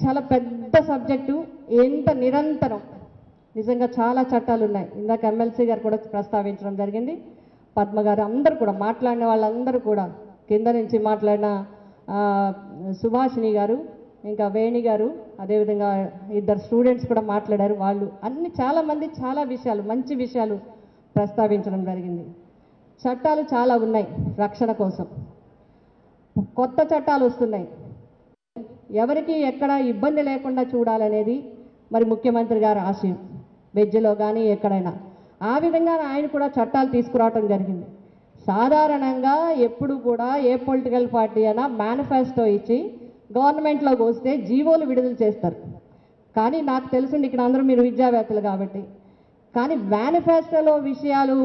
చాలా పెద్ద సబ్జెక్టు ఎంత నిరంతరం నిజంగా చాలా చట్టాలు ఉన్నాయి ఇందాక ఎమ్మెల్సీ గారు కూడా ప్రస్తావించడం జరిగింది పద్మ గారు అందరూ కూడా మాట్లాడిన వాళ్ళందరూ కూడా కింద నుంచి మాట్లాడిన ఆ, సుభాషిణి గారు ఇంకా వేణి గారు అదేవిధంగా ఇద్దరు స్టూడెంట్స్ కూడా మాట్లాడారు వాళ్ళు అన్ని చాలామంది చాలా విషయాలు మంచి విషయాలు ప్రస్తావించడం జరిగింది చట్టాలు చాలా ఉన్నాయి రక్షణ కోసం కొత్త చట్టాలు వస్తున్నాయి ఎవరికి ఎక్కడ ఇబ్బంది లేకుండా చూడాలనేది మరి ముఖ్యమంత్రి గారి ఆశయం వెజ్లో కానీ ఎక్కడైనా ఆ విధంగా ఆయన కూడా చట్టాలు తీసుకురావటం జరిగింది సాధారణంగా ఎప్పుడు కూడా ఏ పొలిటికల్ పార్టీ అయినా మేనిఫెస్టో ఇచ్చి గవర్నమెంట్లోకి వస్తే జీవోలు విడుదల చేస్తారు కానీ నాకు తెలుసుండి ఇక్కడ అందరూ మీరు విద్యావేత్తలు కాబట్టి కానీ మేనిఫెస్టోలో విషయాలు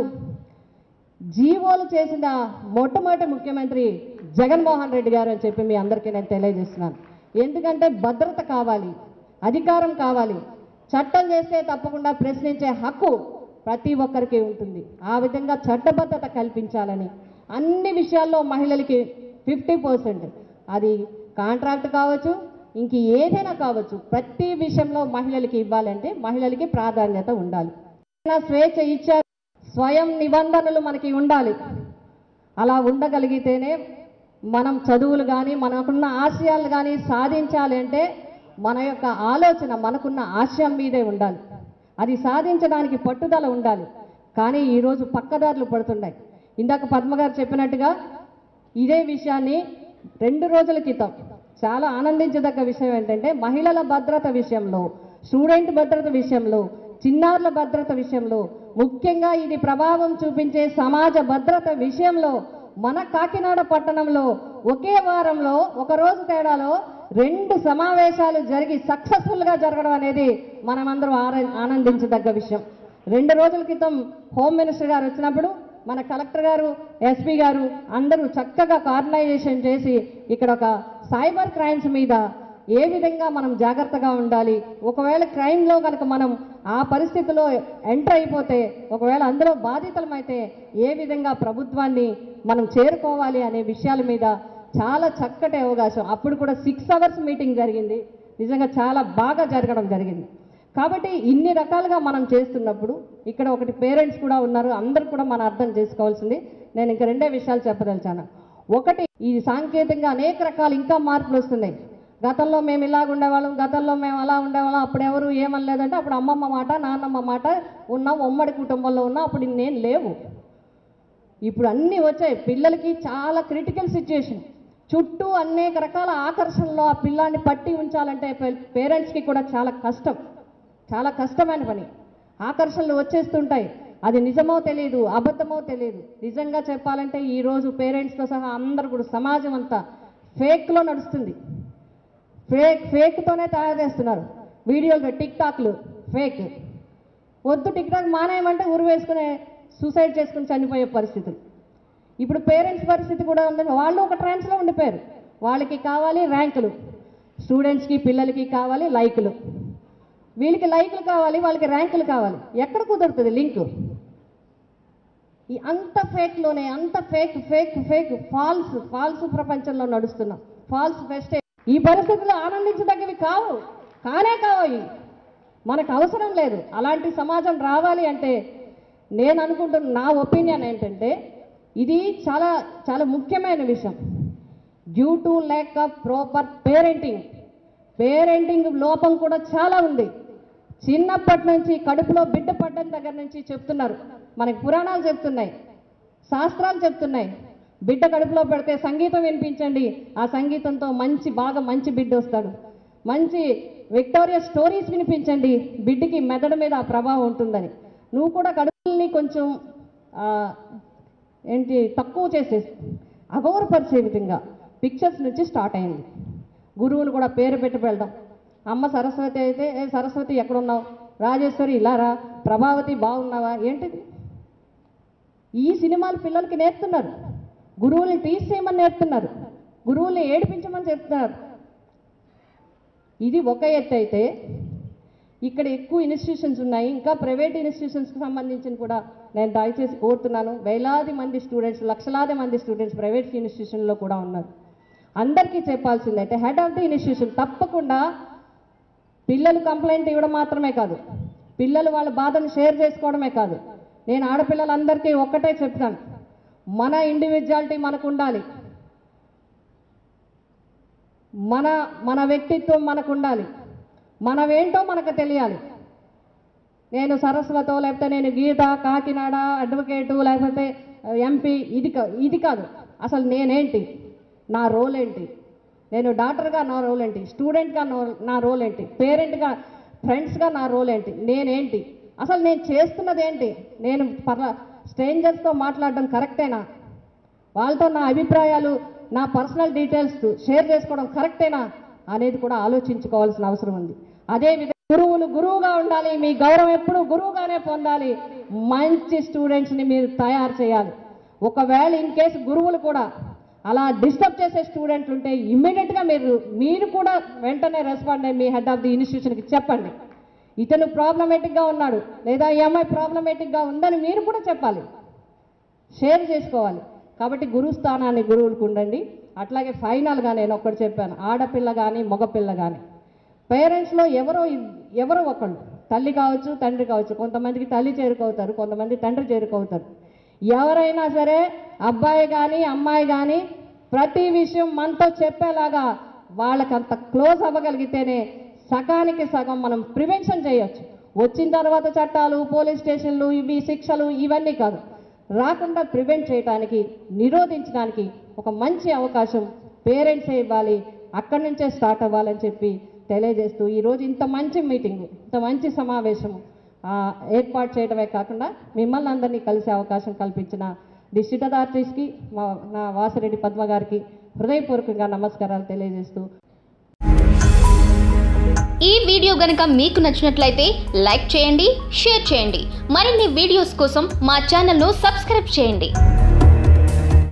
జీవోలు చేసిన మొట్టమొదటి ముఖ్యమంత్రి జగన్మోహన్ రెడ్డి గారు అని చెప్పి మీ అందరికీ నేను తెలియజేస్తున్నాను ఎందుకంటే భద్రత కావాలి అధికారం కావాలి చట్టం చేస్తే తప్పకుండా ప్రశ్నించే హక్కు ప్రతి ఒక్కరికి ఉంటుంది ఆ విధంగా చట్టబద్ధత కల్పించాలని అన్ని విషయాల్లో మహిళలకి ఫిఫ్టీ పర్సెంట్ అది కాంట్రాక్ట్ కావచ్చు ఇంక ఏదైనా కావచ్చు ప్రతి విషయంలో మహిళలకి ఇవ్వాలంటే మహిళలకి ప్రాధాన్యత ఉండాలి నా స్వేచ్ఛ ఇచ్చారు స్వయం నిబంధనలు మనకి ఉండాలి అలా ఉండగలిగితేనే మనం చదువులు కానీ మనకున్న ఆశయాలు కానీ సాధించాలి అంటే మన యొక్క ఆలోచన మనకున్న ఆశయం మీదే ఉండాలి అది సాధించడానికి పట్టుదల ఉండాలి కానీ ఈరోజు పక్కదారులు పడుతున్నాయి ఇందాక పద్మ గారు చెప్పినట్టుగా ఇదే విషయాన్ని రెండు రోజుల క్రితం చాలా ఆనందించదగ్గ విషయం ఏంటంటే మహిళల భద్రత విషయంలో స్టూడెంట్ భద్రత విషయంలో చిన్నారుల భద్రత విషయంలో ముఖ్యంగా ఇది ప్రభావం చూపించే సమాజ భద్రత విషయంలో మన కాకినాడ పట్టణంలో ఒకే వారంలో ఒక రోజు తేడాలో రెండు సమావేశాలు జరిగి సక్సెస్ఫుల్గా జరగడం అనేది మనమందరం ఆర- ఆనందించదగ్గ విషయం రెండు రోజుల క్రితం హోమ్ మినిస్టర్ గారు వచ్చినప్పుడు మన కలెక్టర్ గారు ఎస్పీ గారు అందరూ చక్కగా కార్నైజేషన్ చేసి ఇక్కడ ఒక సైబర్ క్రైమ్స్ మీద ఏ విధంగా మనం జాగ్రత్తగా ఉండాలి ఒకవేళ క్రైమ్లో కనుక మనం ఆ పరిస్థితిలో ఎంటర్ అయిపోతే ఒకవేళ అందులో బాధితులమైతే ఏ విధంగా ప్రభుత్వాన్ని మనం చేరుకోవాలి అనే విషయాల మీద చాలా చక్కటి అవకాశం అప్పుడు కూడా సిక్స్ అవర్స్ మీటింగ్ జరిగింది నిజంగా చాలా బాగా జరగడం జరిగింది కాబట్టి ఇన్ని రకాలుగా మనం చేస్తున్నప్పుడు ఇక్కడ ఒకటి పేరెంట్స్ కూడా ఉన్నారు అందరూ కూడా మనం అర్థం చేసుకోవాల్సింది నేను ఇంకా రెండే విషయాలు చెప్పదలిచాను ఒకటి ఈ సాంకేతికంగా అనేక రకాలు ఇంకా మార్పులు వస్తున్నాయి గతంలో మేము ఇలాగ ఉండేవాళ్ళం గతంలో మేము అలా ఉండేవాళ్ళం అప్పుడు ఎవరు ఏమనలేదంటే అప్పుడు అమ్మమ్మ మాట నాన్నమ్మ మాట ఉన్నాం ఉమ్మడి కుటుంబంలో ఉన్నాం అప్పుడు నేను లేవు ఇప్పుడు అన్నీ వచ్చాయి పిల్లలకి చాలా క్రిటికల్ సిచ్యుయేషన్ చుట్టూ అనేక రకాల ఆకర్షణలో ఆ పిల్లాన్ని పట్టి ఉంచాలంటే పేరెంట్స్కి కూడా చాలా కష్టం చాలా కష్టమైన పని ఆకర్షణలు వచ్చేస్తుంటాయి అది నిజమో తెలియదు అబద్ధమో తెలియదు నిజంగా చెప్పాలంటే ఈరోజు పేరెంట్స్తో సహా అందరూ కూడా సమాజం అంతా ఫేక్లో నడుస్తుంది ఫేక్ ఫేక్తోనే తయారు చేస్తున్నారు వీడియోలు టిక్ టాక్లు ఫేక్ వద్దు టిక్ టాక్ మానేయమంటే ఉరి వేసుకునే సూసైడ్ చేసుకుని చనిపోయే పరిస్థితులు ఇప్పుడు పేరెంట్స్ పరిస్థితి కూడా ఉంది వాళ్ళు ఒక ట్రాన్స్లో ఉండిపోయారు వాళ్ళకి కావాలి ర్యాంకులు స్టూడెంట్స్కి పిల్లలకి కావాలి లైకులు వీళ్ళకి లైకులు కావాలి వాళ్ళకి ర్యాంకులు కావాలి ఎక్కడ కుదురుతుంది లింక్ ఈ అంత ఫేక్లోనే అంత fake fake fake false false ప్రపంచంలో నడుస్తున్నాం ఫాల్స్ ఫెస్టే ఈ పరిస్థితుల్లో ఆనందించదగ్గవి కావు కానే కావు మనకు అవసరం లేదు అలాంటి సమాజం రావాలి అంటే నేను అనుకుంటున్న నా ఒపీనియన్ ఏంటంటే ఇది చాలా చాలా ముఖ్యమైన విషయం due to lack of proper parenting parenting లోపం కూడా చాలా ఉంది చిన్నప్పటి నుంచి కడుపులో బిడ్డ పడ్డం దగ్గర నుంచి చెప్తున్నారు మనకి పురాణాలు చెప్తున్నాయి శాస్త్రాలు చెప్తున్నాయి బిడ్డ కడుపులో పెడితే సంగీతం వినిపించండి ఆ సంగీతంతో మంచి బాగా మంచి బిడ్డ వస్తాడు మంచి విక్టోరియా స్టోరీస్ వినిపించండి బిడ్డకి మెదడు మీద ఆ ప్రభావం ఉంటుందని నువ్వు కూడా కడుపుల్ని కొంచెం ఆ, ఏంటి తక్కువ చేసేసి అగౌరపరిచే విధంగా పిక్చర్స్ నుంచి స్టార్ట్ అయింది గురువుని కూడా పేరు పెట్టి వెళ్దాం అమ్మ సరస్వతి అయితే ఏ సరస్వతి ఎక్కడున్నావు రాజేశ్వరి ఇలా రా ప్రభావతి బాగున్నావా ఏంటిది ఈ సినిమాలు పిల్లలకి నేర్పుతున్నారు గురువుల్ని టీచ్ చేయమని నేర్పుతున్నారు గురువుల్ని ఏడిపించమని చెప్తున్నారు ఇది ఒక ఎత్తు అయితే ఇక్కడ ఎక్కువ ఇన్స్టిట్యూషన్స్ ఉన్నాయి ఇంకా ప్రైవేట్ ఇన్స్టిట్యూషన్స్కి సంబంధించిన కూడా నేను దయచేసి కోరుతున్నాను వేలాది మంది స్టూడెంట్స్ లక్షలాది మంది స్టూడెంట్స్ ప్రైవేట్ ఇన్స్టిట్యూషన్లో కూడా ఉన్నారు అందరికీ చెప్పాల్సింది అయితే హెడ్ ఆఫ్ ది ఇన్స్టిట్యూషన్ తప్పకుండా పిల్లలు కంప్లైంట్ ఇవ్వడం మాత్రమే కాదు పిల్లలు వాళ్ళ బాధను షేర్ చేసుకోవడమే కాదు నేను ఆడపిల్లలందరికీ ఒక్కటే చెప్తాను మన ఇండివిజువాలిటీ మనకు ఉండాలి మన మన వ్యక్తిత్వం మనకు ఉండాలి మనమేంటో మనకు తెలియాలి నేను సరస్వతో లేకపోతే నేను గీత కాకినాడ అడ్వకేటు లేకపోతే ఎంపీ ఇది కా ఇది కాదు అసలు నేనేంటి నా రోల్ ఏంటి నేను డాక్టర్గా నా రోల్ ఏంటి స్టూడెంట్గా నా- నా రోల్ ఏంటి పేరెంట్గా ఫ్రెండ్స్గా నా రోల్ ఏంటి నేనేంటి అసలు నేను చేస్తున్నది ఏంటి నేను పర్ల స్ట్రేంజర్స్తో మాట్లాడడం కరెక్టేనా వాళ్ళతో నా అభిప్రాయాలు నా పర్సనల్ డీటెయిల్స్ షేర్ చేసుకోవడం కరెక్టేనా అనేది కూడా ఆలోచించుకోవాల్సిన అవసరం ఉంది అదే విధంగా గురువులు గురువుగా ఉండాలి మీ గౌరవం ఎప్పుడు గురువుగానే పొందాలి మంచి స్టూడెంట్స్ని మీరు తయారు చేయాలి ఒకవేళ ఇన్ కేసు గురువులు కూడా అలా డిస్టర్బ్ చేసే స్టూడెంట్లు ఉంటే ఇమ్మీడియట్గా మీరు మీరు కూడా వెంటనే రెస్పాండ్ అయ్యి మీ హెడ్ ఆఫ్ ది ఇన్స్టిట్యూషన్కి చెప్పండి ఇతను ప్రాబ్లమేటిక్గా ఉన్నాడు లేదా ఈ అమ్మాయి ప్రాబ్లమేటిక్గా ఉందని మీరు కూడా చెప్పాలి షేర్ చేసుకోవాలి కాబట్టి గురు స్థానాన్ని గురువులకు ఉండండి అట్లాగే ఫైనల్గా నేను ఒక్కటి చెప్పాను ఆడపిల్ల కానీ మగపిల్ల కానీ పేరెంట్స్లో ఎవరో ఇద్- ఎవరో ఒకళ్ళు తల్లి కావచ్చు తండ్రి కావచ్చు కొంతమందికి తల్లి చేరుకవుతారు కొంతమంది తండ్రి చేరుకవుతారు ఎవరైనా సరే అబ్బాయి కానీ అమ్మాయి కానీ ప్రతి విషయం మనతో చెప్పేలాగా వాళ్ళకి అంత క్లోజ్ అవ్వగలిగితేనే సగానికి సగం మనం ప్రివెన్షన్ చేయొచ్చు వచ్చిన తర్వాత చట్టాలు పోలీస్ స్టేషన్లు ఇవి శిక్షలు ఇవన్నీ కాదు రాకుండా ప్రివెంట్ చేయడానికి నిరోధించడానికి ఒక మంచి అవకాశం పేరెంట్సే ఇవ్వాలి అక్కడి నుంచే స్టార్ట్ అవ్వాలని చెప్పి తెలియజేస్తూ ఈరోజు ఇంత మంచి మీటింగ్ ఇంత మంచి సమావేశం ఆ, ఏర్పాటు చేయడమే కాకుండా మిమ్మల్ని అందరినీ కలిసే అవకాశం కల్పించిన డిస్ట్రిక్ట్ అథారిటీస్కి మా నా వాసిరెడ్డి పద్మ గారికి హృదయపూర్వకంగా నమస్కారాలు తెలియజేస్తూ ఈ వీడియో గనుక మీకు నచ్చినట్లయితే లైక్ చేయండి షేర్ చేయండి మరిన్ని వీడియోస్ కోసం మా ఛానల్ను సబ్స్క్రైబ్ చేయండి